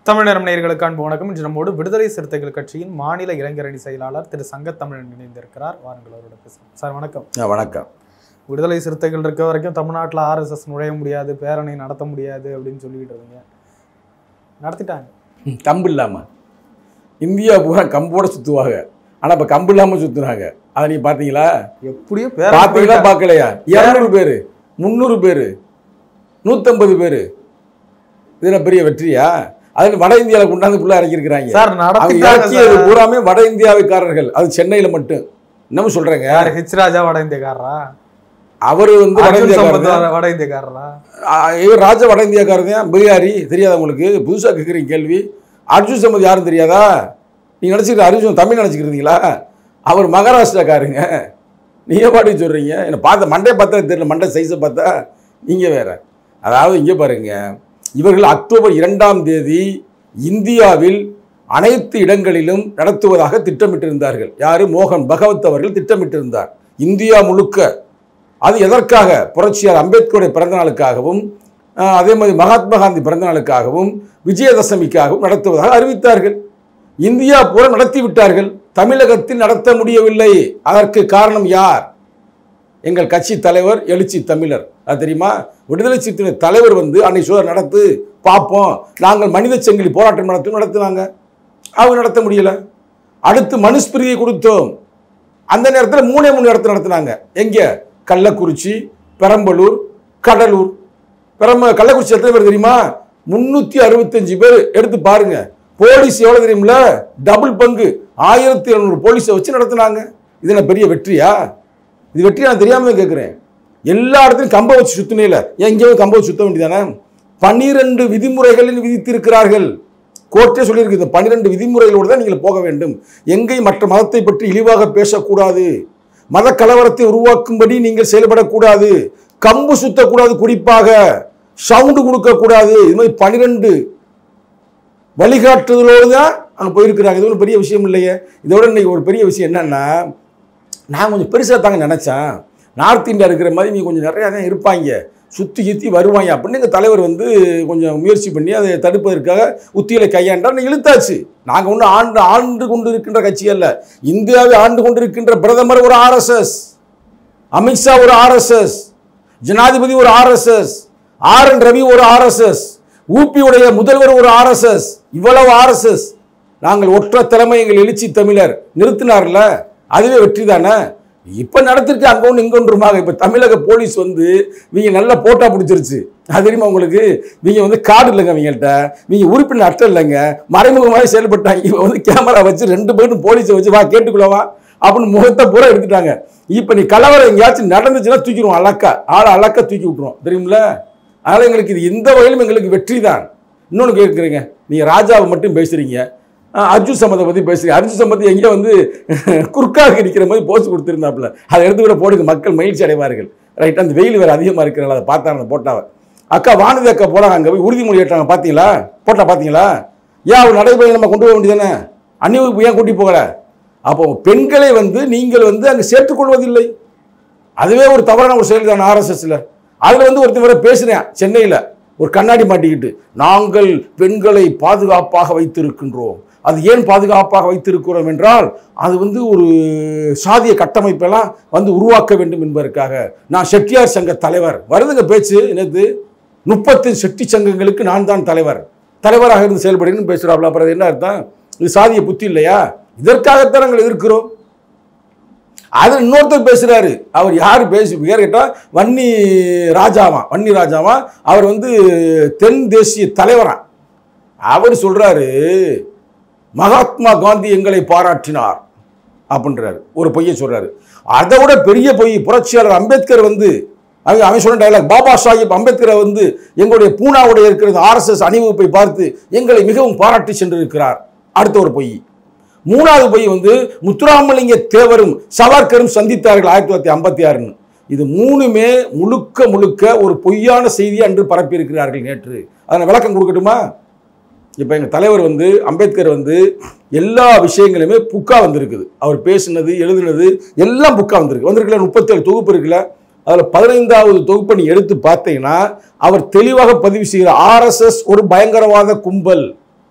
தமிழரம் நேயர்களுக்கு அன்பு வணக்கம் இன்று நம்மோடு விடுதலை சிறுத்தைகள் கட்சியின் மாநில இளைஞரணி செயலாளர் திரு சங்கத்தமிழன் இணைந்திருக்கிறார் வாருங்கள் அவரோட பேசலாம் சார் வணக்கம் ஆ, வணக்கம் விடுதலை சிறுத்தைகள் இருக்க வரைக்கும் தமிழ்நாட்டில் ஆர்எஸ்எஸ் நுழைய முடியாது பேரணி நடத்த முடியாது அப்படின்னு சொல்லிட்டு இருந்தீங்க நடத்திட்டாங்க ம், கம்பு இல்லாமல் இந்தியா பூரா கம்போட சுற்றுவாங்க ஆனால் இப்போ கம்பு இல்லாமல் சுற்றுறாங்க அதை நீ பார்த்தீங்களா எப்படியோ பார்த்தீங்களா பேரணி பார்க்கலையா இரநூறு பேர் முந்நூறு பேர் நூற்றம்பது பேர் இது என்ன பெரிய வெற்றியா அதில் வட இந்தியாவில் கொண்டாந்து ஃபுல்லாக இறக்கியிருக்கிறாங்க சார் அவங்க நடத்திட்டாங்க இறக்கியது சார். பூராமே வட இந்தியாவைக்காரர்கள் அது சென்னையில் மட்டும் என்னமோ சொல்கிறேங்க யார் ஹெச் ராஜா வட இந்தியக்காரரா அவர் வந்து வட அர்ஜுன் சம்பத் இந்தியாக்காரர் வட இந்தியக்காரரா ஆ, இவர் ராஜ வட இந்தியாக்காரர் தான் பிகாரி தெரியாதா உங்களுக்கு புதுசாக கேட்குறீங்க கேள்வி அர்ஜுன் சம்பத் யாரும் தெரியாதா நீங்கள் நினச்சிக்கிட்டு அர்ஜுன் தமிழ் நினச்சிக்கிறீங்களா அவர் மகாராஷ்டிராக்காருங்க நீங்கள் பாட்டி சொல்கிறீங்க என்ன பார்த்த மண்டே பார்த்தா தெரியல மண்டை சைஸை பார்த்தா நீங்கள் வேற அதாவது இங்கே பாருங்க இவர்கள் அக்டோபர் இரண்டாம் தேதி இந்தியாவில் அனைத்து இடங்களிலும் நடத்துவதாக திட்டமிட்டிருந்தார்கள் யாரு மோகன் பகவத் அவர்கள் திட்டமிட்டிருந்தார் இந்தியா முழுக்க அது எதற்காக புரட்சியார் அம்பேத்கருடைய பிறந்த நாளுக்காகவும் ஆஹ், அதே மாதிரி மகாத்மா காந்தி பிறந்த நாளுக்காகவும் விஜயதசமிக்காகவும் நடத்துவதாக அறிவித்தார்கள் இந்தியா பூரா நடத்தி விட்டார்கள் தமிழகத்தில் நடத்த முடியவில்லை அதற்கு காரணம் யார் எங்கள் கட்சி தலைவர் எழுச்சி தமிழர் அது தெரியுமா விடுதலை சிறுத்தைகள் தலைவர் வந்து அன்னைக்கு சொல்ல நடத்து பார்ப்போம் நாங்கள் மனித சங்கிலி போராட்டம் நடத்தும் நடத்துனாங்க அவங்க நடத்த முடியல அடுத்து மனுஸ்பிரியை கொடுத்தோம் அந்த நேரத்தில் மூணே மூணு இடத்துல நடத்துனாங்க எங்கே கள்ளக்குறிச்சி பெரம்பலூர் கடலூர் பெரம்ப கள்ளக்குறிச்சி எத்தனை பேர் தெரியுமா முந்நூற்றி அறுபத்தஞ்சு பேர் எடுத்து பாருங்க போலீஸ் எவ்வளோ தெரியுமில டபுள் பங்கு ஆயிரத்தி எழுநூறு போலீஸை வச்சு நடத்துனாங்க இது என்ன பெரிய வெற்றியா இது வெற்றி நான் தெரியாம தான் கேட்குறேன் எல்லா இடத்துலையும் கம்ப வச்சு சுத்தினே இல்லை எங்கேயும் கம்ப வச்சு சுத்த வேண்டியதானே பன்னிரண்டு விதிமுறைகளில் விதித்திருக்கிறார்கள் கோர்ட்டே சொல்லியிருக்குது பன்னிரண்டு விதிமுறைகளோடு தான் நீங்கள் போக வேண்டும் எங்கேயும் மற்ற மதத்தை பற்றி இழிவாக பேசக்கூடாது மத கலவரத்தை உருவாக்கும்படி நீங்கள் செயல்படக்கூடாது கம்பு சுத்தக்கூடாது குறிப்பாக சவுண்டு கொடுக்கக்கூடாது இது மாதிரி பன்னிரெண்டு வழிகாட்டுதலோடு தான் அங்கே போயிருக்கிறாங்க இது ஒரு பெரிய விஷயம் இல்லையே இதோட இன்னைக்கு ஒரு பெரிய விஷயம் என்னன்னா நான் கொஞ்சம் பெருசாக தாங்க நினச்சேன் நார்த் இந்தியா இருக்கிற மாதிரி நீ கொஞ்சம் நிறையா தான் இருப்பாங்க சுற்றி சுற்றி வருவாங்க அப்படின்னு எங்கள் தலைவர் வந்து கொஞ்சம் முயற்சி பண்ணி அதை தடுப்பதற்காக உத்திகளை கையாண்டார் நீ இழுத்தாச்சு நாங்கள் ஒன்றும் ஆண்டு ஆண்டு கொண்டு இருக்கின்ற கட்சி அல்ல இந்தியாவை ஆண்டு கொண்டு இருக்கின்ற பிரதமர் ஒரு ஆர்எஸ்எஸ் அமித்ஷா ஒரு ஆர்எஸ்எஸ் ஜனாதிபதி ஒரு ஆர்எஸ்எஸ் ஆர் என் ரவி ஒரு ஆர்எஸ்எஸ் ஊபியுடைய முதல்வர் ஒரு ஆர்எஸ்எஸ் இவ்வளவு ஆர்எஸ்எஸ் நாங்கள் ஒற்ற தலைமை எங்கள் எழுச்சி தமிழர் நிறுத்தினார்ல அதுவே வெற்றி தானே இப்போ நடத்திருக்கு அங்கே ஒன்று இங்கே ஒன்றுமாக இப்போ தமிழக போலீஸ் வந்து இவங்க நல்லா போட்டா பிடிச்சிருச்சு அது தெரியுமா உங்களுக்கு இவங்க வந்து கார்டு இல்லைங்க அவங்கள்ட்ட இவங்க உறுப்பினர் அட்டை இல்லைங்க மறைமுகமாக செயல்பட்டாங்க இவங்க வந்து கேமரா வச்சு ரெண்டு பேரும் போலீஸை வச்சு வா கேட்டுக்குள்ளவா அப்படின்னு முகத்தை பூரா எடுத்துட்டாங்க இப்போ நீ கலவரம் எங்கேயாச்சும் நடந்துச்சுன்னா தூக்கிடுவோம் அலக்கா ஆளை அலக்கா தூக்கி விட்டுருவோம் தெரியுமில அதனால் எங்களுக்கு இது எந்த வகையிலும் எங்களுக்கு வெற்றி தான் இன்னொன்று கேட்குறீங்க நீங்கள் ராஜாவை மட்டும் பேசுகிறீங்க அஹ் அர்ஜுன் சம்பத்தை பற்றி பேசுகிறீங்க அர்ஜுன் சம்பத் எங்கேயோ வந்து குறுக்காக நிற்கிற மாதிரி போஸ்ட் கொடுத்துருந்தாப்புல அதை எடுத்து கூட போடுங்க மக்கள் மகிழ்ச்சி அடைவார்கள் ரைட் அந்த வெயில் வேறு அதிகமாக இருக்கிறனால அதை பார்த்தாங்க அந்த போட்டாவை அக்கா வானதி அக்கா போனாங்க அங்கே போய் உறுதிமொழி ஏற்றாங்க பார்த்தீங்களா போட்டா பார்த்தீங்களா ஏன் அவர் நடைமுறை நம்ம கொண்டு போக வேண்டியதானே அந்நியவுக்கு ஏன் கூட்டி போகல அப்போ பெண்களை வந்து நீங்கள் வந்து அங்கே சேர்த்துக்கொள்வதில்லை அதுவே ஒரு தவறான ஒரு செயல் தான் ஆர்எஸ்எஸ்ல அதில் வந்து ஒருத்தர் வர பேசுகிறேன் சென்னையில் ஒரு கண்ணாடி மாட்டிக்கிட்டு நாங்கள் பெண்களை பாதுகாப்பாக வைத்திருக்கின்றோம் அது ஏன் பாதுகாப்பாக வைத்திருக்கிறோம் என்றால் அது வந்து ஒரு சாதிய கட்டமைப்பெல்லாம் வந்து உருவாக்க வேண்டும் என்பதற்காக நான் செட்டியார் சங்க தலைவர் வருதுங்க பேச்சு என்னது முப்பத்தஞ்சு செட்டி சங்கங்களுக்கு நான் தான் தலைவர் தலைவராக இருந்து செயல்படுன்னு பேசுகிறாப்ல அப்புறம் அது என்ன அர்த்தம் இது சாதிய புத்தி இல்லையா இதற்காகத்தான் நாங்கள் இருக்கிறோம் அது இன்னொருத்தர் பேசுறாரு அவர் யார் பேசி பேர் கேட்டால் வன்னி ராஜாவா வன்னி ராஜாவா அவர் வந்து தென் தேசிய தலைவரா அவர் சொல்றாரு மகாத்மா காந்தி எங்களை பாராட்டினார் அப்படின்றாரு ஒரு பொய்யை சொல்றாரு அதை விட பெரிய பொய் புரட்சியாளர் அம்பேத்கர் வந்து அவங்க அவன் சொன்ன டைலாக் பாபா சாஹிப் அம்பேத்கரை வந்து எங்களுடைய பூனாவுடைய இருக்கிற ஆர்எஸ்எஸ் அணிவகுப்பை பார்த்து எங்களை மிகவும் பாராட்டி சென்றிருக்கிறார் அடுத்த ஒரு பொய் மூணாவது பொய் வந்து முத்துராமலிங்க தேவரும் சவார்கரும் சந்தித்தார்கள் ஆயிரத்தி தொள்ளாயிரத்தி ஐம்பத்தி ஆறுன்னு இது மூணுமே முழுக்க முழுக்க ஒரு பொய்யான செய்தியை அன்று பரப்பியிருக்கிறார்கள் நேற்று அதனை விளக்கம் கொடுக்கட்டுமா இப்போ எங்கள் தலைவர் வந்து அம்பேத்கர் வந்து எல்லா விஷயங்களுமே புக்கா வந்திருக்குது அவர் பேசினது எழுதினது எல்லாம் புக்கா வந்திருக்கு வந்திருக்கல முப்பத்தேழு தொகுப்பு இருக்குல்ல அதில் பதினைந்தாவது தொகுப்பை நீ எடுத்து பார்த்தீங்கன்னா அவர் தெளிவாக பதிவு செய்கிற ஆர்எஸ்எஸ் ஒரு பயங்கரவாத கும்பல்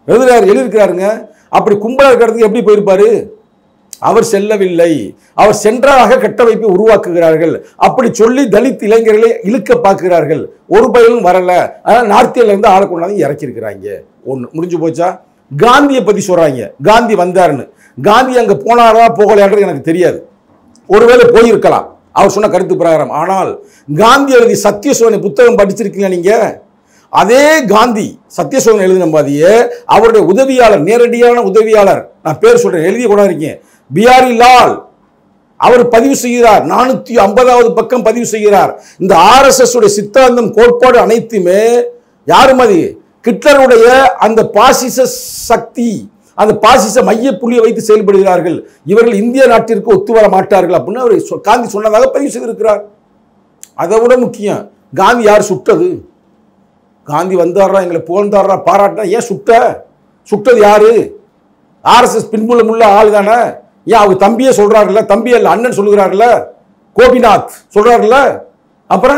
எழுதுறாரு எழுதியிருக்கிறாருங்க அப்படி கும்பலா இருக்கிறதுக்கு எப்படி போயிருப்பாரு அவர் செல்லவில்லை அவர் சென்றாக கட்டமைப்பை உருவாக்குகிறார்கள் அப்படி சொல்லி தலித் இளைஞர்களை இழுக்க பார்க்கிறார்கள் ஒரு பயிலும் வரல அதனால் நார்த்தியில இருந்து ஆளை கொண்டாந்து இறக்கியிருக்கிறாங்க ஒன்று முடிஞ்சு போச்சா காந்தியை பத்தி சொல்றாங்க காந்தி வந்தாருன்னு காந்தி அங்க போனாரா போகலையான்றது எனக்கு தெரியாது ஒருவேளை போயிருக்கலாம் அவர் சொன்ன கருத்து பிரகாரம் ஆனால் காந்தி எழுதி சத்தியசோதனை புத்தகம் படிச்சிருக்கீங்களா நீங்க அதே காந்தி சத்தியசோதனை எழுதின மாதிரியே அவருடைய உதவியாளர் நேரடியான உதவியாளர் நான் பேர் சொல்றேன் எழுதி கூட இருக்கேன் பிஆரி லால் அவர் பதிவு செய்கிறார் நானூத்தி ஐம்பதாவது பக்கம் பதிவு செய்கிறார் இந்த ஆர்எஸ்எஸ் உடைய சித்தாந்தம் கோட்பாடு அனைத்துமே யாரும் அது ஹிட்லருடைய அந்த பாசிச சக்தி அந்த பாசிச மைய புள்ளியை வைத்து செயல்படுகிறார்கள் இவர்கள் இந்திய நாட்டிற்கு ஒத்து வர மாட்டார்கள் அப்படின்னு அவர் சொ- காந்தி சொன்னதாக பதிவு செய்திருக்கிறார் அதை விட முக்கியம் காந்தி யார் சுட்டது காந்தி வந்தாரா எங்களை புகழ்ந்தாரா பாராட்டினா ஏன் சுட்ட சுட்டது யாரு ஆர்எஸ்எஸ் பின்புலம் உள்ள ஆள் தானே ஏன் அவங்க தம்பியே சொல்றாருல்ல தம்பி அல்ல அண்ணன் சொல்லுகிறாருல்ல கோபிநாத் சொல்றாருல்ல அப்புறம்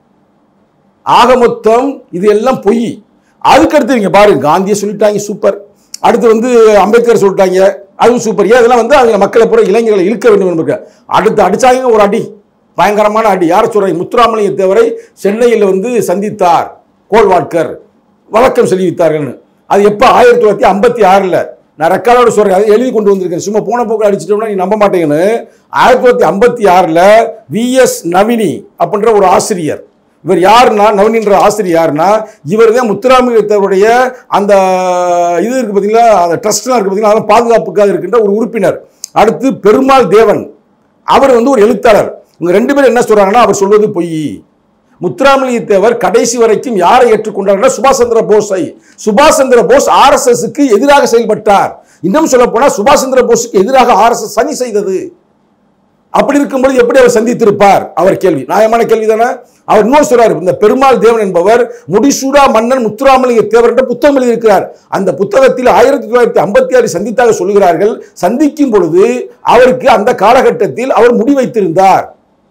ஆக மொத்தம் இது எல்லாம் பொய் அதுக்கடுத்து நீங்க பாருங்க காந்தியை சொல்லிட்டாங்க சூப்பர் அடுத்து வந்து அம்பேத்கர் சொல்லிட்டாங்க அதுவும் சூப்பர் ஏன் இதெல்லாம் வந்து அவங்க மக்களை பூரா இளைஞர்களை இழுக்க வேண்டும் என்பது அடுத்து அடிச்சாங்க ஒரு அடி பயங்கரமான அடி யாரை சொல்றாங்க முத்துராமலிங்க தேவரை சென்னையில் வந்து சந்தித்தார் கோல்வாட்கர் வழக்கம் செலுவித்தார்கள்னு அது எப்போ ஆயிரத்தி தொள்ளாயிரத்தி ஐம்பத்தி ஆறில் நான் ரெக்கார்டோட சொல்றேன் அதை எழுதி கொண்டு வந்திருக்கேன் சும்மா போன போக்கு அடிச்சிட்டோம்னா நீ நம்ப மாட்டேங்கன்னு ஆயிரத்தி தொள்ளாயிரத்தி ஐம்பத்தி ஆறில் விஎஸ் நவினி அப்படின்ற ஒரு ஆசிரியர் இவர் யாருன்னா நவனின்ற ஆசிரியர் யாருன்னா இவர் தான் முத்துராமலிங்கத்தவருடைய அந்த இது இருக்கு பார்த்தீங்களா அந்த ட்ரஸ்ட்லாம் இருக்கு பார்த்தீங்களா அதெல்லாம் பாதுகாப்புக்காக இருக்கின்ற ஒரு உறுப்பினர் அடுத்து பெருமாள் தேவன் அவர் வந்து ஒரு எழுத்தாளர் இவங்க ரெண்டு பேரும் என்ன சொல்றாங்கன்னா அவர் சொல்வது பொய் முத்துராமலிங்க தேவர் கடைசி வரைக்கும் யாரை ஏற்றுக்கொண்டார்னா சுபாஷ் சந்திர போஸை சுபாஷ் சந்திர போஸ் ஆர்எஸ்எஸ்க்கு எதிராக செயல்பட்டார் இன்னும் சொல்ல போனா சுபாஷ் சந்திர போஸுக்கு எதிராக ஆர்எஸ்எஸ் சதி செய்தது அப்படி இருக்கும்போது எப்படி அவர் சந்தித்திருப்பார் அவர் கேள்வி நியாயமான கேள்வி தானே அவர் இன்னொரு சொல்றாரு இந்த பெருமாள் தேவன் என்பவர் முடிசூடா மன்னன் முத்துராமலிங்க தேவர் என்ற புத்தகம் எழுதியிருக்கிறார் அந்த புத்தகத்தில் ஆயிரத்தி தொள்ளாயிரத்தி ஐம்பத்தி ஆறு சந்தித்தாக சொல்கிறார்கள் சந்திக்கும் பொழுது அவருக்கு அந்த காலகட்டத்தில் அவர் முடி வைத்திருந்தார்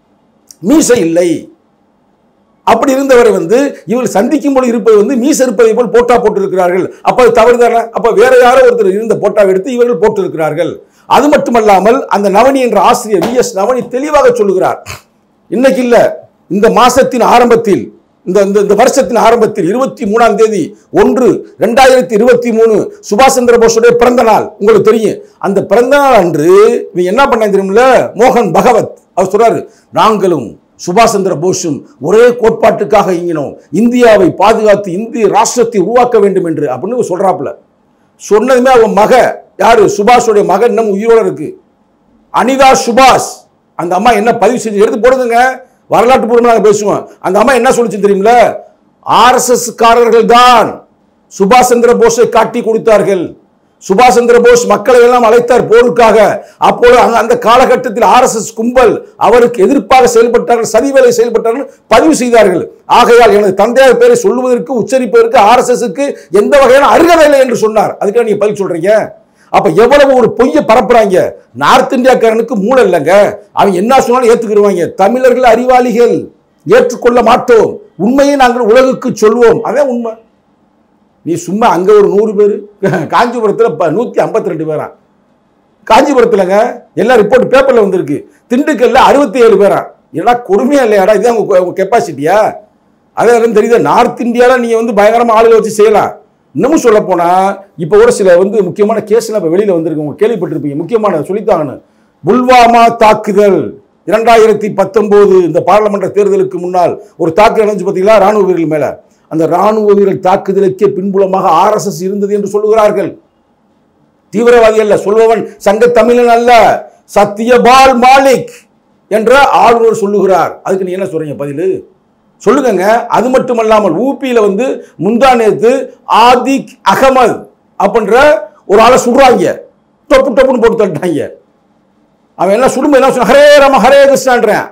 மீசை இல்லை அப்படி இருந்தவரை வந்து இவர்கள் சந்திக்கும் போது இருப்பது வந்து மீச இருப்பதை போல் போட்டா போட்டிருக்கிறார்கள் அப்ப அது தவறு தானே அப்ப வேற யாரோ ஒருத்தர் இருந்த போட்டாவை எடுத்து இவர்கள் போட்டிருக்கிறார்கள் அது மட்டுமல்லாமல் அந்த நவனி என்ற ஆசிரியர் வி எஸ் நவனி தெளிவாக சொல்லுகிறார் இன்னைக்கு இல்ல இந்த மாசத்தின் ஆரம்பத்தில் இந்த இந்த இந்த வருஷத்தின் ஆரம்பத்தில் இருபத்தி மூணாம் தேதி ஒன்று ரெண்டாயிரத்தி இருபத்தி மூணு சுபாஷ் சந்திர போஸுடைய பிறந்த நாள் உங்களுக்கு தெரியும் அந்த பிறந்த நாள் அன்று இவங்க என்ன பண்ணாங்க தெரியுமில்ல மோகன் பகவத் அவர் சொல்றாரு நாங்களும் சுபாஷ் சந்திர போஸும் ஒரே கோட்பாட்டுக்காக இயங்கினோம் இந்தியாவை பாதுகாத்து இந்திய ராஷ்டிரத்தை உருவாக்க வேண்டும் என்று அப்படின்னு சொல்றாப்புல சொன்னதுமே அவன் மக யாரு சுபாஷுடைய மகன் இன்னும் உயிரோட இருக்கு அனிதா சுபாஷ் அந்த அம்மா என்ன பதிவு செஞ்சு எடுத்து போடுங்க வரலாற்று பூர்வமாக நாங்கள் பேசுவோம் அந்த அம்மா என்ன சொல்லிச்சு தெரியுமில ஆர்எஸ்எஸ் காரர்கள் தான் சுபாஷ் சந்திர போஸை காட்டி கொடுத்தார்கள் சுபாஷ் சந்திர போஸ் மக்களை எல்லாம் அழைத்தார் போருக்காக அப்போது அங்க- அந்த காலகட்டத்தில் ஆர்எஸ்எஸ் கும்பல் அவருக்கு எதிர்ப்பாக செயல்பட்டார்கள் சதி வேலை செயல்பட்டார்கள் பதிவு செய்தார்கள் ஆகையால் எனது தந்தையார் பேரை சொல்லுவதற்கு உச்சரிப்பதற்கு ஆர்எஸ்எஸ்க்கு எந்த வகையான அருகதை இல்லை என்று சொன்னார் அதுக்காக நீங்க பதில் சொல்றீங்க அப்ப எவ்வளவு ஒரு பொய்யை பரப்புறாங்க நார்த் இந்தியாக்காரனுக்கு மூளை இல்லைங்க அவன் என்ன சொன்னாலும் ஏத்துக்கிடுவாங்க தமிழர்கள் அறிவாளிகள் ஏற்றுக்கொள்ள மாட்டோம் உண்மையை நாங்கள் உலகுக்கு சொல்வோம் அதான் உண்மை நீ சும்மா அங்க ஒரு நூறு பேர் காஞ்சிபுரத்தில் இப்போ நூற்றி ஐம்பத்தி ரெண்டு பேரா காஞ்சிபுரத்துலங்க எல்லா ரிப்போர்ட் பேப்பர்ல வந்திருக்கு திண்டுக்கல்ல அறுபத்தி ஏழு பேரா ஏன்னா கொடுமையா இல்லையாடா இதுதான் உங்க உங்க கெப்பாசிட்டியா அதான் தெரியுது நார்த் இந்தியாவில் நீங்கள் வந்து பயங்கரமாக ஆளுகளை வச்சு செய்யலாம் இன்னமும் சொல்ல போனால் இப்போ கூட சில வந்து முக்கியமான கேஸ்லாம் இப்போ வெளியில் வந்திருக்கு உங்க கேள்விப்பட்டிருப்பீங்க முக்கியமான சொல்லித்தாங்கன்னு புல்வாமா தாக்குதல் இரண்டாயிரத்தி பத்தொம்போது இந்த பாராளுமன்ற தேர்தலுக்கு முன்னால் ஒரு தாக்குதல் நடந்துச்சு பார்த்தீங்களா ராணுவ வீரர்கள் மேலே அந்த ராணுவ வீரர்கள் தாக்குதலுக்கே பின்புலமாக ஆர்எஸ்எஸ் இருந்தது என்று சொல்லுகிறார்கள் தீவிரவாதி அல்ல சொல்பவன் சங்க தமிழன் அல்ல சத்யபால் மாலிக் என்ற ஆளுநர் சொல்லுகிறார் அதுக்கு நீ என்ன சொல்றீங்க பதில் சொல்லுங்கங்க அது மட்டுமல்லாமல் ஊபியில வந்து முந்தா நேத்து ஆதிக் அகமது அப்படின்ற ஒரு ஆளை சுடுறாங்க டொப்பு டொப்புன்னு போட்டு தட்டாங்க அவன் என்ன சுடும்போது என்ன சொன்ன ஹரே ராம ஹரே கிருஷ்ணான்றேன்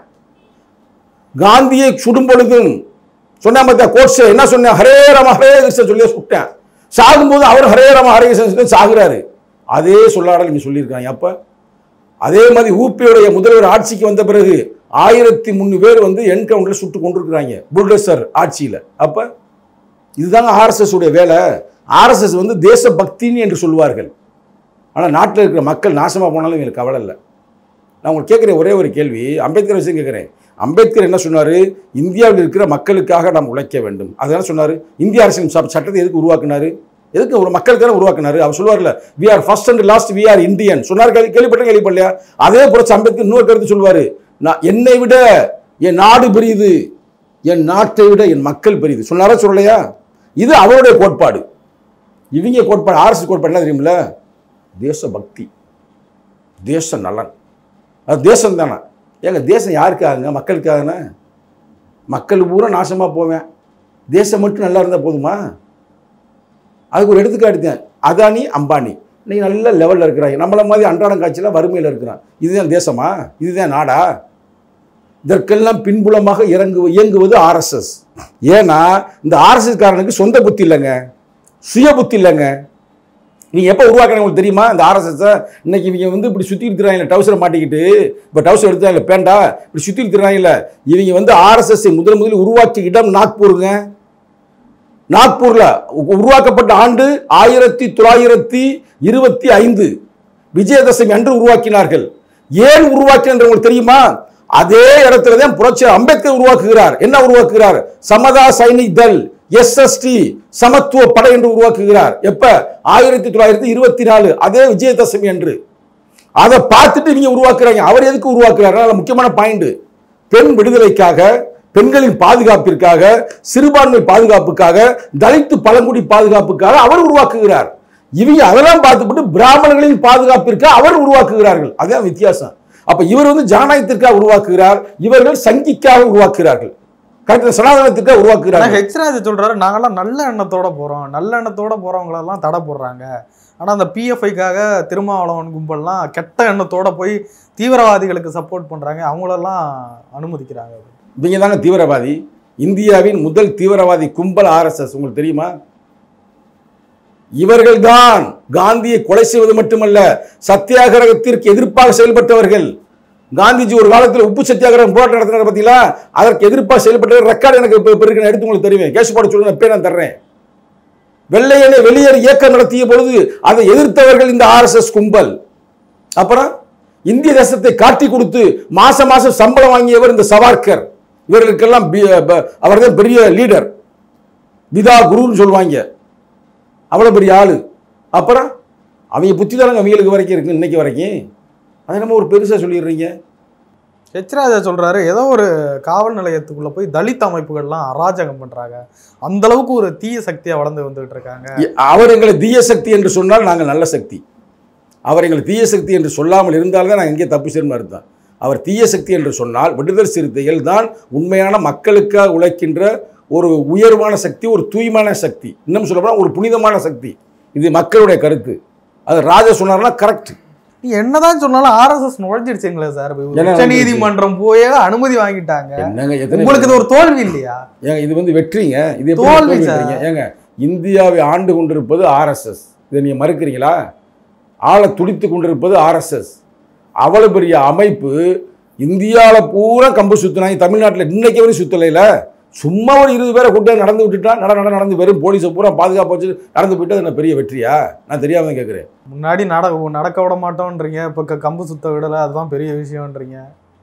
காந்தியை சுடும் பொழுதும் சொன்னேன் பார்த்தியா கோட்ஸே என்ன சொன்னேன் ஹரே ராம ஹரே கிருஷ்ணன் சொல்லி சுட்டேன் சாகும்போது அவர் ஹரே ராம ஹரே கிருஷ்ணன் சொல்லி சாகுறாரு அதே சொல்லாடல் இங்க சொல்லியிருக்காங்க அப்ப அதே மாதிரி ஊபியுடைய முதல்வர் ஆட்சிக்கு வந்த பிறகு ஆயிரத்தி முந்நூறு பேர் வந்து என்கவுண்டர் சுட்டு கொண்டிருக்கிறாங்க புல்டோசர் ஆட்சியில் அப்ப இதுதாங்க ஆர்எஸ்எஸ் உடைய வேலை ஆர்எஸ்எஸ் வந்து தேசபக்தின்னு என்று சொல்வார்கள் ஆனால் நாட்டில் இருக்கிற மக்கள் நாசமாக போனாலும் எங்களுக்கு கவலை இல்லை நான் உங்களுக்கு கேட்குற ஒரே ஒரு கேள்வி அம்பேத்கர் விஷயம் கேட்குறேன் அம்பேத்கர் என்ன சொன்னார் இந்தியாவில் இருக்கிற மக்களுக்காக நாம் உழைக்க வேண்டும் அதெல்லாம் சொன்னார் இந்திய அரசின் ச- சட்டத்தை எதுக்கு உருவாக்குனாரு எதுக்கு ஒரு மக்களுக்கான உருவாக்குனாரு அவர் சொல்லுவார்ல we are first and last we are Indian சொன்னார் கேள்வி- கேள்விப்பட்ட கேள்விப்படலையா அதே புரட்சி அம்பேத்கர் இன்னொரு கருத்து சொல்லுவார் நான் என்னை விட என் நாடு பெரியது என் நாட்டை விட என் மக்கள் பெரியது சொன்னாரா சொல்லலையா இது அவருடைய கோட்பாடு இவங்க கோட்பாடு ஆர்எஸ் கோட்பாடு என்ன தெரியுமில்ல தேசபக்தி தேச நலன் அது தேசம் தானே ஏங்க தேசம் யாருக்காகுங்க மக்களுக்காகனா மக்கள் பூரா நாசமாக போவேன் தேசம் மட்டும் நல்லா இருந்தால் போதுமா அதுக்கு ஒரு எடுத்துக்காட்டு தான் அதானி அம்பானி இன்னைக்கு நல்ல லெவலில் இருக்கிறாங்க நம்மள மாதிரி அன்றாடம் காட்சியில் வறுமையில் இருக்கிறான் இதுதான் தேசமா இதுதான் நாடா இதற்கெல்லாம் பின்புலமாக இறங்கு இயங்குவது ஆர்எஸ்எஸ் ஏன்னா இந்த ஆர்எஸ்எஸ் காரனுக்கு சொந்த புத்தி இல்லைங்க சுய புத்தி இல்லைங்க நீங்க எப்போ உருவாக்குறீங்க உங்களுக்கு தெரியுமா இந்த ஆர்எஸ்எஸ் இன்னைக்கு இவங்க வந்து இப்படி சுற்றி இருக்கிறாங்க டவுசரை மாட்டிக்கிட்டு இப்போ டவுசர் எடுத்தாங்க பேண்டா இப்படி சுற்றி இருக்கிறாங்கல்ல இவங்க வந்து ஆர்எஸ்எஸ் முதல் முதலில் உருவாக்கிய இடம் நாக்பூருங்க நாக்பூர்ல உ- உருவாக்கப்பட்ட ஆண்டு ஆயிரத்தி தொள்ளாயிரத்தி இருபத்தி ஐந்து விஜயதசமி அன்று உருவாக்கினார்கள் ஏன் உருவாக்கினார் என்று உங்களுக்கு தெரியுமா அதே இடத்துல தான் புரட்சி அம்பேத்கர் உருவாக்குகிறார் என்ன உருவாக்குகிறார் சமதா சைனிக் தல் எஸ்எஸ்டி சமத்துவ படை என்று உருவாக்குகிறார் எப்ப ஆயிரத்தி தொள்ளாயிரத்தி இருபத்தி நாலு அதே விஜயதசமி அன்று அதை பார்த்துட்டு நீங்க உருவாக்குறாங்க அவர் எதுக்கு உருவாக்குறாரு அதுல முக்கியமான பாயிண்ட் பெண் விடுதலைக்காக பெண்களின் பாதுகாப்பிற்காக சிறுபான்மை பாதுகாப்புக்காக தலித்து பழங்குடி பாதுகாப்புக்காக அவர் உருவாக்குகிறார் இவங்க அதெல்லாம் பார்த்துவிட்டு பிராமணர்களின் பாதுகாப்பிற்காக அவர் உருவாக்குகிறார்கள் அதான் வித்தியாசம் அப்ப இவர் வந்து ஜனநாயகத்திற்காக உருவாக்குகிறார் இவர்கள் சங்கிக்காக உருவாக்குகிறார்கள் கரெக்ட் சனாதனத்திற்காக ஆனா உருவாக்குகிறார்கள் ஹெச்ராஜ் சொல்றாரு நாங்கெல்லாம் நல்ல எண்ணத்தோட போறோம் நல்ல எண்ணத்தோட போறவங்களெல்லாம் தடை போடுறாங்க ஆனா அந்த பிஎஃப்ஐக்காக திருமாவளவன் கும்பல்லாம் கெட்ட எண்ணத்தோட போய் தீவிரவாதிகளுக்கு சப்போர்ட் பண்றாங்க அவங்களெல்லாம் அனுமதிக்கிறாங்க இவங்க தாங்க தீவிரவாதி இந்தியாவின் முதல் தீவிரவாதி கும்பல் ஆர்எஸ்எஸ் உங்களுக்கு தெரியுமா இவர்கள்தான் காந்தியை கொலை செய்வது மட்டுமல்ல சத்தியாகிரகத்திற்கு எதிர்ப்பாக செயல்பட்டவர்கள் காந்திஜி ஒரு காலத்தில் உப்பு சத்தியாகிரகம் போராட்டம் நடத்தினார் பார்த்தீங்களா அதற்கு எதிர்ப்பாக செயல்பட்டவர் ரெக்கார்டு எனக்கு இப்போ இப்போ இருக்கு நான் எடுத்து உங்களுக்கு தருவேன் கேஸ் போட சொல்லுங்க பேர் நான் தர்றேன் வெள்ளையனை வெளியேறு இயக்கம் நடத்திய பொழுது அதை எதிர்த்தவர்கள் இந்த ஆர்எஸ்எஸ் கும்பல் அப்புறம் இந்திய தேசத்தை காட்டி கொடுத்து மாசம் மாசம் சம்பளம் வாங்கியவர் இந்த சவார்கர் இவர்களுக்கெல்லாம் அவர் தான் பெரிய லீடர் விதா குருன்னு சொல்லுவாங்க அவ்வளோ பெரிய ஆளு அப்புறம் அவங்க புத்தி தானங்க அவங்களுக்கு வரைக்கும் இருக்கு இன்னைக்கு வரைக்கும் அது நம்ம ஒரு பெருசாக சொல்லிடுறீங்க ஹெச்ராஜா சொல்றாரு ஏதோ ஒரு காவல் நிலையத்துக்குள்ள போய் தலித் அமைப்புகள்லாம் அராஜகம் பண்றாங்க அந்த அளவுக்கு ஒரு தீய சக்தியா வளர்ந்து வந்துகிட்டு இருக்காங்க அவர் எங்களை தீய சக்தி என்று சொன்னால் நாங்கள் நல்ல சக்தி அவர் எங்களை தீய சக்தி என்று சொல்லாமல் இருந்தால்தான் நாங்கள் எங்கே தப்பு செய்யணும் அர்த்தம் அவர் தீய சக்தி என்று சொன்னால் விடுதலை சிறுத்தைகள் தான் உண்மையான மக்களுக்காக உழைக்கின்ற ஒரு உயர்வான சக்தி ஒரு தூய்மையான சக்தி இன்னும் சொல்லப்போனால் ஒரு புனிதமான சக்தி இது மக்களுடைய கருத்து அது ராஜா சொன்னார்னா கரெக்ட் நீ என்னதான் சொன்னாலும் ஆர்எஸ்எஸ் நுழைஞ்சிடுச்சுங்களே சார் என்ன உச்ச நீதிமன்றம் போய் அனுமதி வாங்கிட்டாங்க என்னங்க எத்தனை உங்களுக்கு இது ஒரு தோல்வி இல்லையா ஏங்க இது வந்து வெற்றிங்க இது எப்படி தோல்வி தோல்வின்றீங்க? ஏங்க இந்தியாவை ஆண்டு கொண்டிருப்பது ஆர்எஸ்எஸ் இதை நீங்க மறுக்கிறீங்களா ஆளை துடித்து கொண்டிருப்பது ஆர்எஸ்எஸ் அவ்வளவு பெரிய அமைப்பு இந்தியாவில் பூரா கம்பு சுத்தினாங்க தமிழ்நாட்டில் இன்னைக்கு வரையும் சுத்தலையில சும்மா ஒரு இருபது பேரை கூட்டம் நடந்து விட்டுட்டா நட நட நடந்து வெறும் போலீஸை பூரா பாதுகாப்பு வச்சு நடந்து போயிட்டு அது என்ன பெரிய வெற்றியா நான் தெரியாம தான் கேட்குறேன் முன்னாடி நட நடக்க விட மாட்டோன்றீங்க இப்ப க- கம்பு சுத்த விடல அதுதான் பெரிய விஷயம்ன்றீங்க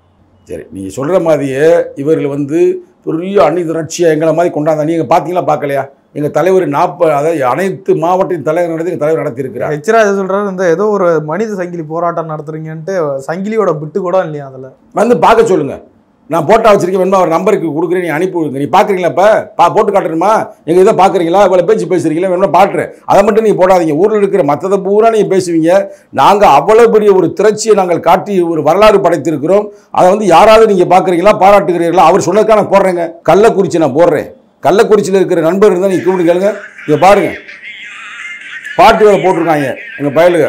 சரி நீங்கள் சொல்கிற மாதிரியே இவர்கள் வந்து பெரிய அணி திரட்சியாக எங்களை மாதிரி கொண்டாந்த நீங்கள் பார்த்தீங்களா பார்க்கலையா எங்கள் தலைவர் நாற்பது அதாவது அனைத்து மாவட்டத்தின் தலைவர் நடத்தி எங்கள் தலைவர் நடத்தியிருக்கிறார் ஹெச்ராஜ் சொல்றாரு இந்த ஏதோ ஒரு மனித சங்கிலி போராட்டம் நடத்துறீங்கன்ட்டு சங்கிலியோட பிட்டு கூட இல்லையா அதுல வந்து பார்க்க சொல்லுங்க நான் போட்டா வச்சிருக்கேன் வேணுமா அவர் நம்பருக்கு கொடுக்குறேன் நீ அனுப்பி விடுங்க நீ பார்க்குறீங்களா இப்போ பா போட்டு காட்டணுமா எங்கள் இதை பார்க்குறீங்களா இவ்வளோ பேச்சு பேசுறீங்களா வேணுமா பாட்டுறேன் அதை மட்டும் நீங்கள் போடாதீங்க ஊரில் இருக்கிற மற்றதை பூரா நீங்கள் பேசுவீங்க நாங்கள் அவ்வளோ பெரிய ஒரு திரட்சியை நாங்கள் காட்டி ஒரு வரலாறு படைத்திருக்கிறோம் அதை வந்து யாராவது நீங்கள் பார்க்குறீங்களா பாராட்டுகிறீர்களா அவர் சொன்னதுக்காக நான் போடுறேங்க கள்ளக்குறிச்சி நான் போடுறேன் கள்ளக்குறிச்சியில் இருக்கிற நண்பர் இருந்தால் நீங்கள் கூப்பிட்டு கேளுங்க இதை பாருங்க பாட்டு வேலை போட்டிருக்காங்க எங்கள் பயலுக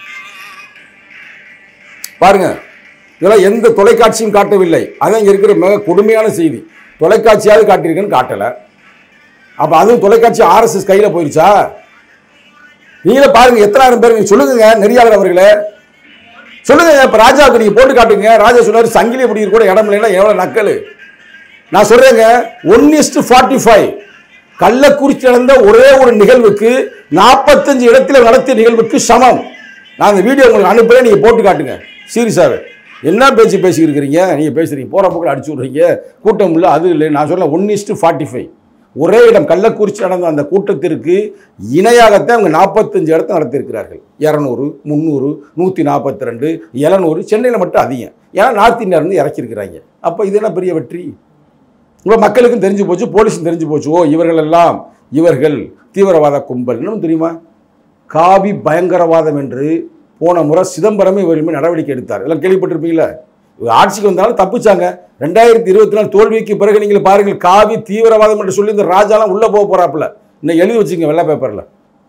பாருங்க இதெல்லாம் எந்த தொலைக்காட்சியும் காட்டவில்லை அதான் இங்கே இருக்கிற மிக கொடுமையான செய்தி தொலைக்காட்சியாவது காட்டியிருக்குன்னு காட்டலை அப்போ அதுவும் தொலைக்காட்சி ஆர்எஸ்எஸ் கையில் போயிருச்சா நீங்களே பாருங்க எத்தனாயிரம் பேர் நீங்க சொல்லுங்க நெறியாளர் அவர்களே சொல்லுங்க இப்போ ராஜாவுக்கு நீங்கள் போட்டு காட்டுங்க ராஜா சொன்னார் சங்கிலி அப்படி கூட இடம் இல்லைன்னா எவ்வளோ நக்கல் நான் சொல்றேங்க one is to forty five Kallakurichi நடந்த ஒரே ஒரு நிகழ்வுக்கு நாற்பத்தஞ்சு இடத்துல நடத்திய நிகழ்வுக்கு சமம் நான் அந்த வீடியோ உங்களுக்கு அனுப்புறேன் நீங்க போட்டு காட்டுங்க சீரியஸாவே என்ன பேச்சு பேசிக்கிட்டு இருக்கிறீங்க நீங்க பேசுறீங்க போற போக்கில் அடிச்சு விடுறீங்க கூட்டம் இல்லை அது இல்லை நான் சொல்ல ஒன் இஸ்டு ஃபார்ட்டி ஃபைவ் ஒரே இடம் கள்ளக்குறிச்சி நடந்த அந்த கூட்டத்திற்கு இணையாகத்தான் அவங்க நாற்பத்தஞ்சு இடத்த நடத்தியிருக்கிறார்கள் இரநூறு முந்நூறு நூற்றி நாற்பத்தி ரெண்டு எழுநூறு சென்னையில் மட்டும் அதிகம் ஏன்னா நார்த் இந்தியா இருந்து இறக்கியிருக்கிறாங்க அப்போ இது என்ன பெரிய வெற்றி இப்போ மக்களுக்கும் தெரிஞ்சு போச்சு போலீஸும் தெரிஞ்சு போச்சு ஓ இவர்கள் எல்லாம் இவர்கள் தீவிரவாத கும்பல் இன்னும் தெரியுமா காவி பயங்கரவாதம் என்று போன முறை சிதம்பரமே இவர்கள் மீது நடவடிக்கை எடுத்தார் எல்லாம் கேள்விப்பட்டிருப்பீங்களா இவர் ஆட்சிக்கு வந்தாலும் தப்பிச்சாங்க ரெண்டாயிரத்தி இருபத்தி நாலு தோல்விக்கு பிறகு நீங்கள் பாருங்கள் காவி தீவிரவாதம் என்று சொல்லி இந்த ராஜாலாம் உள்ளே போக போறாப்புல இன்னும் எழுதி வச்சுங்க வெள்ளை பேப்பரில்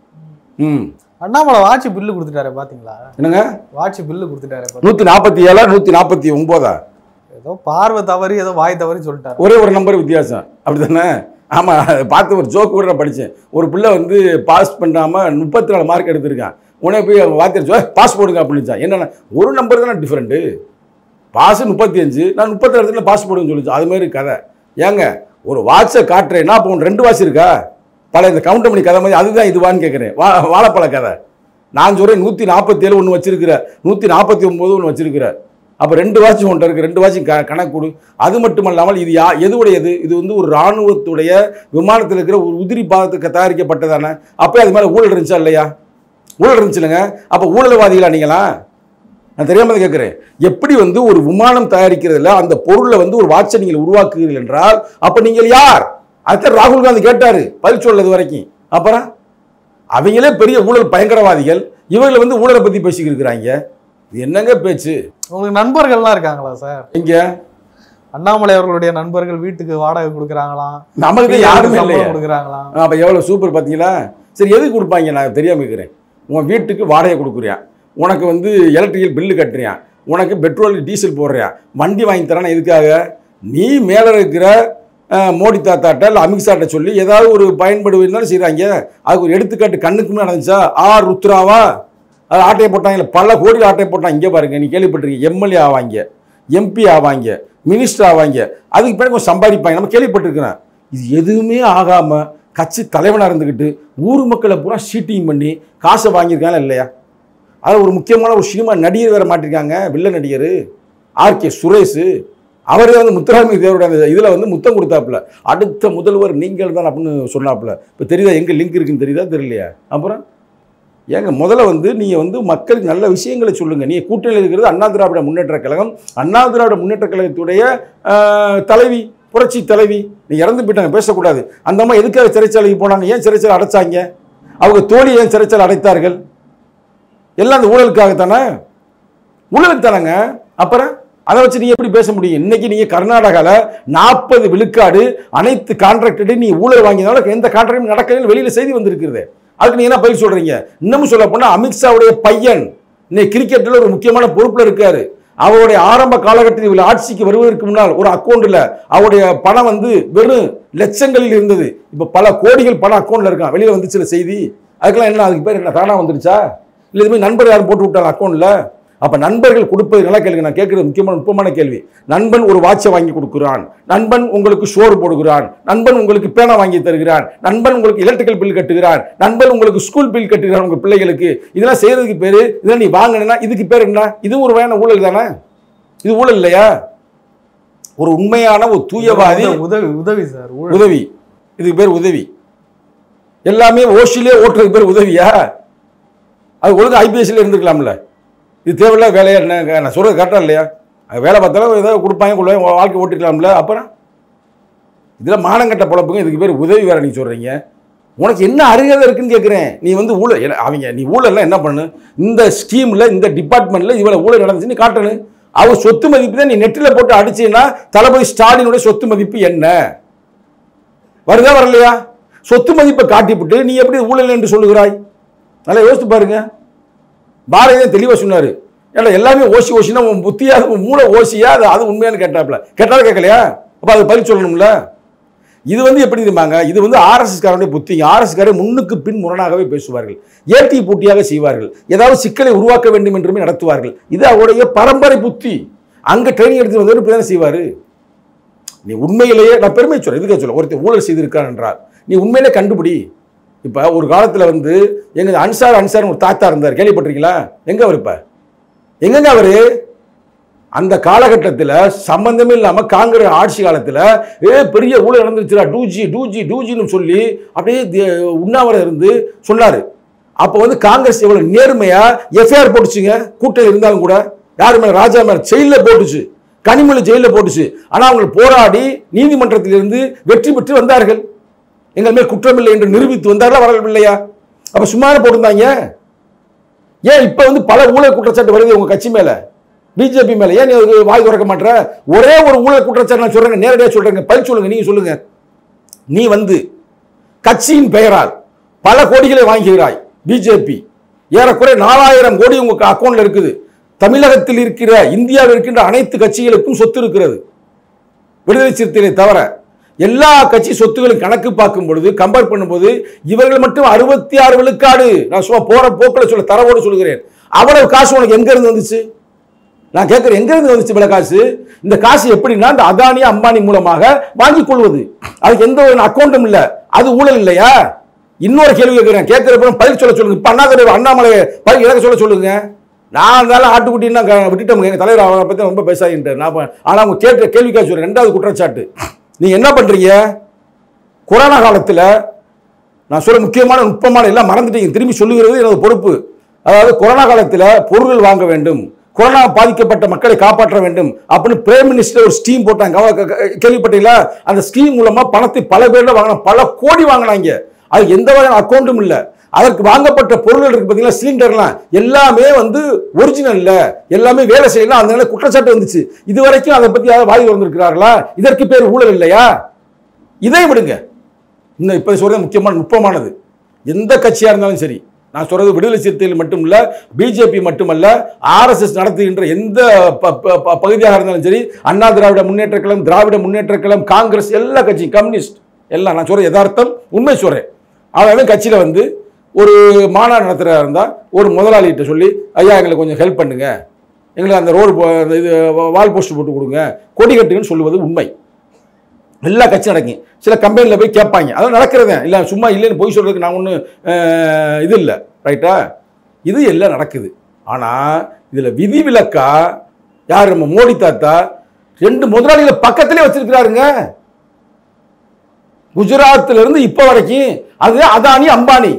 ம் அண்ணாமலை வாட்சி பில்லு கொடுத்துட்டாரு பாத்தீங்களா என்னங்க வாட்சி பில்லு கொடுத்துட்டாரு இப்ப. நூற்றி நாற்பத்தி ஏழா நூற்றி நாற்பத்தி ஒம்போதா ஏதோ பார்வை தவறி ஏதோ வாய் தவறி சொல்லிட்டாரு ஒரே ஒரு நம்பர் வித்தியாசம் அப்படிதானே ஆமாம் பார்த்து ஒரு ஜோக்கு கூட நான் படித்தேன் ஒரு பிள்ளை வந்து பாஸ் பண்ணாமல் முப்பத்தி நாலு மார்க் எடுத்திருக்கான் உடனே போய் வாத்தியார் சொல்லி பாஸ் போடுங்க அப்படின்னுச்சான் என்னென்ன ஒரு நம்பர் தானே டிஃப்ரெண்ட்டு பாஸ் முப்பத்தி அஞ்சு நான் முப்பத்தி இடத்துல பாஸ் போடுங்கன்னு சொல்லிச்சு அது மாதிரி கதை ஏங்க ஒரு வாட்சை காட்டுறேன்னா அப்போ உனக்கு ரெண்டு வாட்ச் இருக்கா பல இந்த கவுண்டமணி கதை மாதிரி அதுதான் இதுவான்னு கேட்குறேன் வா வாழைப்பழ கதை நான் சொல்கிறேன் நூற்றி நாற்பத்தி ஏழு ஒன்று வச்சிருக்கிற நூற்றி நாற்பத்தி ஒம்பது ஒன்று வச்சிருக்கிற அப்போ ரெண்டு வாட்ச் ஒன்று இருக்குது ரெண்டு வாட்சும் க கணக்கு கொடு அது மட்டுமல்லாமல் இது யா எதுவுடையது இது வந்து ஒரு இராணுவத்துடைய விமானத்தில் இருக்கிற ஒரு உதிரி பாகத்துக்கு தயாரிக்கப்பட்டதானே அப்போ அது மேலே ஊழல் இருந்துச்சா இல்லையா ஊழல் இருந்துச்சு இல்லைங்க அப்போ ஊழல்வாதிகளா நீங்களா நான் தெரியாம தான் கேட்குறேன் எப்படி வந்து ஒரு விமானம் தயாரிக்கிறதுல அந்த பொருளை வந்து ஒரு வாட்சை நீங்கள் உருவாக்குகிறீர்கள் என்றால் அப்போ நீங்கள் யார் அதுதான் ராகுல் காந்தி கேட்டார் பதில் சொல்லது வரைக்கும் அப்புறம் அவங்களே பெரிய ஊழல் பயங்கரவாதிகள் இவங்களை வந்து ஊழலை பற்றி பேசிக்கிட்டு இருக்கிறாங்க இது என்னங்க பேச்சு உங்களுக்கு நண்பர்கள்லாம் இருக்காங்களா சார் இங்க அண்ணாமலை அவர்களுடைய நண்பர்கள் வீட்டுக்கு வாடகை கொடுக்குறாங்களாம் நமக்கு யாருமே சம்பளம் இல்லையா கொடுக்குறாங்களாம் அப்போ எவ்வளோ சூப்பர் பார்த்தீங்களா சரி எதுக்கு கொடுப்பாங்க நான் தெரியாமல் இருக்கிறேன் உன் வீட்டுக்கு வாடகை கொடுக்குறியான் உனக்கு வந்து எலக்ட்ரிக்கல் பில்லு கட்டுறியான் உனக்கு பெட்ரோல் டீசல் போடுறியான் வண்டி வாங்கி தரானா எதுக்காக நீ மேலே இருக்கிற அஹ், மோடி தாத்தாட்ட இல்லை அமித்ஷாட்ட சொல்லி ஏதாவது ஒரு பயன்படு இருந்தாலும் செய்கிறாங்க அதுக்கு ஒரு எடுத்துக்காட்டு கண்ணுக்கு முன்னாடி நடந்துச்சா ஆர் ருத்ராவா அது ஆட்டையை போட்டாங்க பல கோடி ஆட்டையை போட்டாங்க இங்கே பாருங்க நீ கேள்விப்பட்டிருக்கீங்க எம்எல்ஏ ஆவாங்க எம்பி ஆவாங்க மினிஸ்டர் ஆவாங்க அதுக்கு பிறகு கொஞ்சம் சம்பாதிப்பாங்க நம்ம கேள்விப்பட்டிருக்கிறோம் இது எதுவுமே ஆகாமல் கட்சி தலைவனாக இருந்துக்கிட்டு ஊர் மக்களை பூரா ஷீட்டிங் பண்ணி காசை வாங்கியிருக்காங்களா இல்லையா அது ஒரு முக்கியமான ஒரு சினிமா நடிகர் வேற மாட்டிருக்காங்க வில்ல நடிகர் ஆர்கே சுரேஷ் அவரே வந்து முத்துராமி தேவருடைய அந்த இதில் வந்து முத்தம் கொடுத்தாப்புல அடுத்த முதல்வர் நீங்கள் தான் அப்படின்னு சொன்னாப்புல இப்போ தெரியுதா எங்கே லிங்க் இருக்குன்னு தெரியுதா தெரியலையா அப்புறம் ஏங்க முதல்ல வந்து நீங்கள் வந்து மக்களுக்கு நல்ல விஷயங்களை சொல்லுங்கள் நீங்கள் கூட்டணியில் இருக்கிறது அண்ணா திராவிட முன்னேற்ற கழகம் அண்ணா திராவிட முன்னேற்ற கழகத்துடைய ஆஹ், தலைவி புரட்சி தலைவி நீ இறந்து போயிட்டாங்க பேசக்கூடாது அந்த அம்மா எதுக்காக சிறைச்சாலைக்கு போனாங்க ஏன் சிறைச்சாலை அடைச்சாங்க அவங்க தோழி ஏன் சிறைச்சாலை அடைத்தார்கள் எல்லாம் அந்த ஊழலுக்காகத்தானே ஊழலுக்கு தானேங்க அப்புறம் அதை வச்சு நீ எப்படி பேச முடியும் இன்னைக்கு நீங்க கர்நாடகாவில் நாற்பது விழுக்காடு அனைத்து கான்ட்ராக்டரையும் நீ ஊழல் வாங்கினாலும் எந்த கான்ட்ராக்டும் நடக்கலைன்னு வெளியில செய்தி வந்திருக்கிறது அதுக்கு நீங்க என்ன பதில் சொல்றீங்க இன்னமும் சொல்ல போனா அமித்ஷாவுடைய பையன் இன்னைக்கு கிரிக்கெட்டில் ஒரு முக்கியமான பொறுப்புல இருக்காரு அவருடைய ஆரம்ப காலகட்டத்தில் இவர் ஆட்சிக்கு வருவதற்கு முன்னால் ஒரு அக்கௌண்ட்ல அவருடைய பணம் வந்து வெறும் லட்சங்களில் இருந்தது இப்போ பல கோடிகள் பணம் அக்கௌண்ட்ல இருக்கான் வெளியில வந்துச்சுல செய்தி அதுக்கெல்லாம் என்ன அதுக்கு பேர் என்ன தானா வந்துருச்சா இல்லை இதுமாதிரி நண்பர் யாரும் போட்டு விட்டாங்க அக்கௌண்ட்ல அப்ப நண்பர்கள் கொடுப்பது நல்லா கேளுங்க நான் கேட்கறது முக்கியமான நுட்பமான கேள்வி நண்பன் ஒரு வாட்சை வாங்கி கொடுக்குறான் நண்பன் உங்களுக்கு சோறு போடுகிறான் நண்பன் உங்களுக்கு பேனா வாங்கி தருகிறான் நண்பன் உங்களுக்கு எலக்ட்ரிக்கல் பில் கட்டுகிறான் நண்பன் உங்களுக்கு ஸ்கூல் பில் கட்டுகிறான் உங்க பிள்ளைகளுக்கு இதெல்லாம் செய்யறதுக்கு பேரு இதெல்லாம் நீ வாங்கினா இதுக்கு பேர் என்ன இது ஒரு வேண ஊழல் தானே இது ஊழல் இல்லையா ஒரு உண்மையான ஒரு தூயவாதி உதவி உதவி சார் ஊழல். உதவி இதுக்கு பேர் உதவி எல்லாமே ஓஷிலே ஓட்டுறதுக்கு பேர் உதவியா அது ஒழுங்கா ஐபிஎஸ்ல இருந்துக்கலாம்ல இது தேவையில்ல வேலையா என்ன நான் சொல்றது கரெக்டா இல்லையா அது வேலை பார்த்தாலும் ஏதாவது கொடுப்பாங்க கொள்வாங்க உங்க வாழ்க்கை ஓட்டிக்கலாம்ல அப்புறம் இதில் மானங்கட்ட பொழப்புங்க இதுக்கு பேர் உதவி வேற நீங்க சொல்றீங்க உனக்கு என்ன அருகதை இருக்குன்னு கேட்குறேன் நீ வந்து ஊழல் என்ன- அவங்க நீ ஊழல்லாம் என்ன பண்ணு இந்த ஸ்கீமில் இந்த டிபார்ட்மெண்ட்டில் இவ்வளோ ஊழல் நடந்துச்சு நீ காட்டணும் அவர் சொத்து மதிப்பு தான் நீ நெட்டில் போட்டு அடிச்சீன்னா தளபதி ஸ்டாலினுடைய சொத்து மதிப்பு என்ன வருதா வரலையா சொத்து மதிப்பை காட்டிவிட்டு நீ எப்படி ஊழல் என்று சொல்லுகிறாய் நல்லா யோசித்து பாருங்க பாரதியார் தெளிவாக சொன்னார் ஏன்னா எல்லாமே ஓசி ஓசினா உன் புத்தியா உன் மூளை ஓசியா அது அது உண்மையானு கேட்டாப்ல கேட்டாலும் கேட்கலையா அப்போ அது பதில் சொல்லணும்ல இது வந்து எப்படி தெரியுமாங்க இது வந்து ஆர்எஸ்எஸ் காரனுடைய புத்திங்க ஆர்எஸ் காரர் முன்னுக்கு பின் முரணாகவே பேசுவார்கள் ஏற்றி பூட்டியாக செய்வார்கள் ஏதாவது சிக்கலை உருவாக்க வேண்டும் என்றுமே நடத்துவார்கள் இது அவருடைய பரம்பரை புத்தி அங்க ட்ரைனிங் எடுத்து வந்து இப்படி தானே செய்வாரு நீ உண்மையிலேயே நான் பெருமை சொல்றேன் இதுக்காக சொல்ல ஒருத்தர் ஊழல் செய்திருக்கார் என்றால் நீ உண்மையிலே கண்டுபிடி இப்போ ஒரு காலத்தில் வந்து எங்க அன்சார் அன்சார் ஒரு தாத்தா இருந்தார் கேள்விப்பட்டிருக்கீங்களா எங்க அவர் இப்போ எங்கங்க அவரு அந்த காலகட்டத்தில் சம்பந்தமே இல்லாமல் காங்கிரஸ் ஆட்சி காலத்தில் ஏ பெரிய ஊழல் நடந்துச்சுடா டூஜி டூஜி டூஜின்னு சொல்லி அப்படியே தே- உண்ணாவிரதம் இருந்து சொன்னார் அப்போ வந்து காங்கிரஸ் எவ்வளோ நேர்மையாக எஃப்ஐஆர் போட்டுச்சுங்க கூட்டம் இருந்தாலும் கூட யார் மேலே ராஜா மேலே ஜெயிலில் போட்டுச்சு கனிமொழி ஜெயிலில் போட்டுச்சு ஆனால் அவங்க போராடி நீதிமன்றத்திலிருந்து வெற்றி பெற்று வந்தார்கள் எங்கள் மேல் குற்றமில்லை என்று நிரூபித்து வந்தார்களா வரவில்லையா அப்போ சும்மா போட்டிருந்தாங்க ஏன் இப்போ வந்து பல ஊழல் குற்றச்சாட்டு வருது உங்க கட்சி மேல பிஜேபி மேல ஏன் நீ ஒரு வாய் திறக்க மாட்ற ஒரே ஒரு ஊழல் குற்றச்சாட்டு நான் சொல்றேங்க நேரடியாக சொல்றேங்க பதில் சொல்லுங்க நீங்க சொல்லுங்க நீ வந்து கட்சியின் பெயரால் பல கோடிகளை வாங்குகிறாய் பிஜேபி ஏறக்குறைய நாலாயிரம் கோடி உங்க அக்கௌண்ட்ல இருக்குது தமிழகத்தில் இருக்கிற இந்தியாவில் இருக்கின்ற அனைத்து கட்சிகளுக்கும் சொத்து இருக்கிறது விடுதலை சிறுத்தைகளை தவிர எல்லா கட்சி சொத்துக்களும் கணக்கு பார்க்கும் பொழுது கம்பேர் பண்ணும்போது இவர்கள் மட்டும் அறுபத்தி ஆறு விழுக்காடு நான் சும்மா போற போக்கில் சொல்ல தரவோடு சொல்கிறேன் அவ்வளவு காசு உனக்கு எங்க இருந்து வந்துச்சு நான் கேட்கிறேன் எங்க இருந்து வந்துச்சு இவ்வளவு காசு இந்த காசு எப்படின்னா இந்த அதானி அம்பானி மூலமாக வாங்கிக் கொள்வது அதுக்கு எந்த ஒரு அக்கௌண்ட்டும் இல்ல அது ஊழல் இல்லையா இன்னொரு கேள்வி கேட்கிறேன் கேட்கிறப்ப பதில் சொல்ல சொல்லுங்க இப்ப அண்ணாதுரை அண்ணாமலை பதில் எனக்கு சொல்ல சொல்லுங்க நான் இருந்தாலும் ஆட்டுக்குட்டின்னா க- விட்டுட்டோம் எங்க தலைவர் அவரை பத்தி ரொம்ப பேசாகின்றார் நான் ப- ஆனா அவங்க கேட்ட கேள்விக்காக சொல்றேன் ரெண்டாவது குற்றச்சாட்டு நீங்க என்ன பண்றீங்க கொரோனா காலத்துல நான் சொல்ல முக்கியமான நுட்பமான எல்லாம் மறந்துட்டீங்க திரும்பி சொல்லுகிறது எனது பொறுப்பு அதாவது கொரோனா காலத்தில் பொருட்கள் வாங்க வேண்டும் கொரோனா பாதிக்கப்பட்ட மக்களை காப்பாற்ற வேண்டும் அப்படின்னு பிரைம் மினிஸ்டர் ஒரு ஸ்கீம் போட்டாங்க கவ- க- க- கேள்விப்பட்டீங்களா அந்த ஸ்கீம் மூலமா பணத்தை பல பேர்ல வாங்கின பல கோடி வாங்கினாங்க அது எந்த வகையான அக்கௌண்ட்டும் இல்ல அதற்கு வாங்கப்பட்ட பொருட்கள் இருக்கு பார்த்தீங்களா சிலிண்டர்லாம் எல்லாமே வந்து ஒரிஜினல் இல்ல எல்லாமே வேலை செய்யலாம் அதனால குற்றச்சாட்டு வந்துச்சு இது வரைக்கும் அதை பத்தி யாராவது வாய் வந்திருக்கிறார்களா இதற்கு பேர் ஊழல் இல்லையா இதை விடுங்க இன்னும் இப்போ சொல்றது முக்கியமான நுட்பமானது எந்த கட்சியாக இருந்தாலும் சரி நான் சொல்றது விடுதலை சிறுத்தைகள் மட்டும் இல்ல பிஜேபி மட்டுமல்ல ஆர்எஸ்எஸ் நடத்துகின்ற எந்த ப- ப- ப- பகுதியாக இருந்தாலும் சரி அண்ணா திராவிட முன்னேற்ற கழகம் திராவிட முன்னேற்ற கழகம் காங்கிரஸ் எல்லா கட்சியும் கம்யூனிஸ்ட் எல்லாம் நான் சொல்ற யதார்த்தம் உண்மை சொல்றேன் அவன் கட்சியில் வந்து ஒரு மாநாடு நடத்துகிறா இருந்தால் ஒரு முதலாளிகிட்ட சொல்லி ஐயா எங்களுக்கு கொஞ்சம் ஹெல்ப் பண்ணுங்க எங்களுக்கு அந்த ரோடு அந்த இது வால் போஸ்ட் போட்டு கொடுங்க கொடி கட்டுங்கன்னு சொல்லுவது உண்மை எல்லா கட்சியும் நடக்கும் சில கம்பெனியில் போய் கேட்பாங்க அதெல்லாம் நடக்கிறதே இல்லை சும்மா இல்லைன்னு போய் சொல்கிறதுக்கு நான் ஒன்றும் இது இல்லை ரைட்டா இது எல்லாம் நடக்குது ஆனால் இதில் விதிவிலக்கா யார் நம்ம மோடி தாத்தா ரெண்டு முதலாளிகளை பக்கத்திலே வச்சிருக்கிறாருங்க குஜராத்ல இருந்து இப்போ வரைக்கும் அது அதானி அம்பானி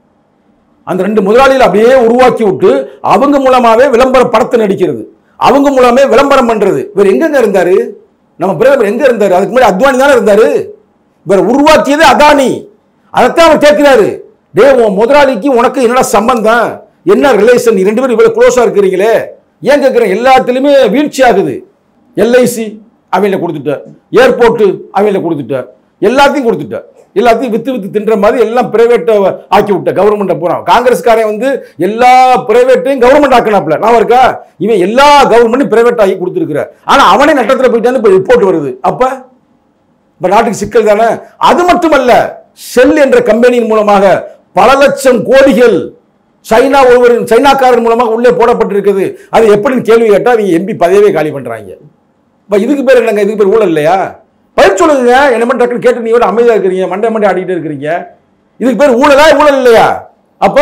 அந்த ரெண்டு முதலாளிகளை அப்படியே உருவாக்கி விட்டு அவங்க மூலமாவே விளம்பர படத்தை நடிக்கிறது அவங்க மூலமே விளம்பரம் பண்றது இவர் எங்கங்க இருந்தாரு நம்ம பிரதமர் எங்க இருந்தாரு அதுக்கு முன்னாடி அத்வானி தானே இருந்தாரு இவர் உருவாக்கியது அதானி அதைத்தான் அவர் கேட்கிறாரு டே உன் முதலாளிக்கு உனக்கு என்னடா சம்பந்தம் என்ன ரிலேஷன் நீ ரெண்டு பேரும் இவ்வளவு க்ளோஸா இருக்கிறீங்களே ஏன் கேட்கிறேன் எல்லாத்துலயுமே வீழ்ச்சி ஆகுது எல்ஐசி அவங்கள கொடுத்துட்ட ஏர்போர்ட்டு அவங்கள கொடுத்துட்ட எல்லாத்தையும் கொடுத்துட்ட எல்லாத்தையும் வித்து வித்து தின்ற மாதிரி எல்லாம் பிரைவேட்டை ஆக்கி விட்ட கவர்மெண்ட்டை பூரா காங்கிரஸ்காரன் வந்து எல்லா பிரைவேட்டையும் கவர்மெண்ட் ஆக்கினாப்ல நான் இருக்கா இவன் எல்லா கவர்மெண்ட்டும் பிரைவேட் ஆகி கொடுத்துருக்கிற ஆனா அவனே நட்டத்தில் போயிட்டான்னு இப்போ ரிப்போர்ட் வருது அப்ப இப்ப நாட்டுக்கு சிக்கல் தானே அது மட்டுமல்ல செல் என்ற கம்பெனியின் மூலமாக பல லட்சம் கோடிகள் சைனா ஒருவரின் சைனாக்காரன் மூலமாக உள்ளே போடப்பட்டிருக்குது அது எப்படின்னு கேள்வி கேட்டா அவங்க எம்பி பதவியே காலி பண்றாங்க இப்ப இதுக்கு பேர் என்னங்க இதுக்கு பேர் ஊழல் இல்லையா பதில் சொல்லுங்க என்ன மட்டும் டக்குன்னு கேட்டு நீங்க அமைதியா இருக்கிறீங்க மண்டை மண்டை ஆடிட்டு இருக்கிறீங்க இதுக்கு பேர் ஊழலா ஊழல் இல்லையா அப்ப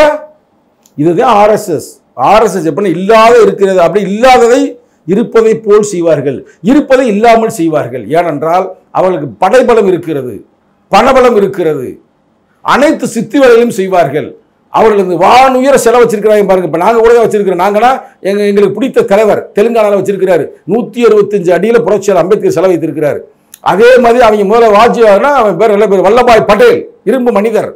இதுதான் ஆர்எஸ்எஸ் ஆர்எஸ்எஸ் எப்படி இல்லாத இருக்கிறது அப்படி இல்லாததை இருப்பதை போல் செய்வார்கள் இருப்பதை இல்லாமல் செய்வார்கள் ஏனென்றால் அவர்களுக்கு படைபலம் இருக்கிறது பணபலம் இருக்கிறது அனைத்து சித்தி வேலையும் செய்வார்கள் அவர்கள் இந்த வானுயர செலவு வச்சிருக்கிறாங்க பாருங்க இப்போ நாங்கள் கூட வச்சிருக்கிறோம் நாங்கன்னா எங்க எங்களுக்கு பிடித்த தலைவர் தெலுங்கானாவில் வச்சிருக்கிறாரு நூற்றி அறுபத்தஞ்சு அடியில் புரட்சியாளர் அம்பேத்கர் செலவு வைத்திருக்கிறாரு அதே மாதிரி அவங்க முதல்ல வாஜ்பாய்னா அவன் பேர் நல்ல பேர் வல்லபாய் பட்டேல் இரும்பு மனிதர்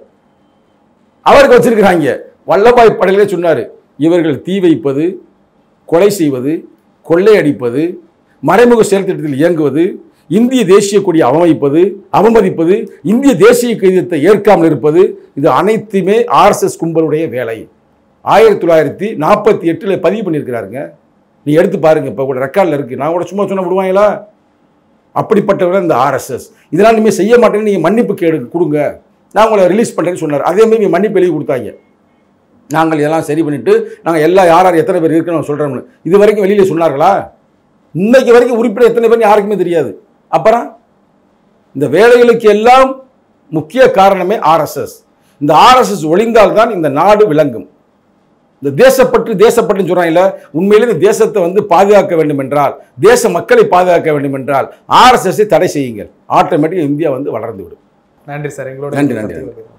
அவருக்கு வச்சிருக்கிறாங்க வல்லபாய் படலே சொன்னார் இவர்கள் தீ வைப்பது கொலை செய்வது கொள்ளையடிப்பது மறைமுக செயல் திட்டத்தில் இயங்குவது இந்திய தேசிய கொடியை அவமதிப்பது அவமதிப்பது இந்திய தேசிய கீதத்தை ஏற்காமல் இருப்பது இது அனைத்துமே ஆர்எஸ்எஸ் கும்பலுடைய வேலை ஆயிரத்தி தொள்ளாயிரத்தி நாற்பத்தி எட்டில் பதிவு பண்ணியிருக்கிறாருங்க நீ எடுத்து பாருங்க இப்போ கூட ரெக்கார்டில் இருக்கு நான் கூட சும்மா சொன்ன விடுவாங்களா அப்படிப்பட்டவர்கள் இந்த ஆர்எஸ்எஸ் இதெல்லாம் இனிமேல் செய்ய மாட்டேன்னு நீங்கள் மன்னிப்பு கேடு கொடுங்க நான் உங்களை ரிலீஸ் பண்ணுறேன்னு சொன்னார் அதே மாதிரி இவங்க மன்னிப்பு எழுதி கொடுத்தாங்க நாங்கள் இதெல்லாம் சரி பண்ணிட்டு நாங்கள் எல்லா யார் யார் எத்தனை பேர் இருக்குன்னு சொல்கிறோம்னு இது வரைக்கும் வெளியில் சொன்னார்களா இன்னைக்கு வரைக்கும் உறுப்பினர் எத்தனை பேர் யாருக்குமே தெரியாது அப்புறம் இந்த வேலைகளுக்கு எல்லாம் முக்கிய காரணமே ஆர்எஸ்எஸ் இந்த ஆர்எஸ்எஸ் ஒழிந்தால்தான் இந்த நாடு விளங்கும் இந்த தேசப்பற்று தேசப்பற்றுன்னு சொல்றாங்கல்ல உண்மையிலே இந்த தேசத்தை வந்து பாதுகாக்க வேண்டும் என்றால் தேச மக்களை பாதுகாக்க வேண்டும் என்றால் ஆர்எஸ்எஸ்ஸை தடை செய்யுங்கள் ஆட்டோமேட்டிக்காக இந்தியா வந்து வளர்ந்து விடும் நன்றி சார் எங்களோட நன்றி, நன்றி. கருத்துக்களுக்கு.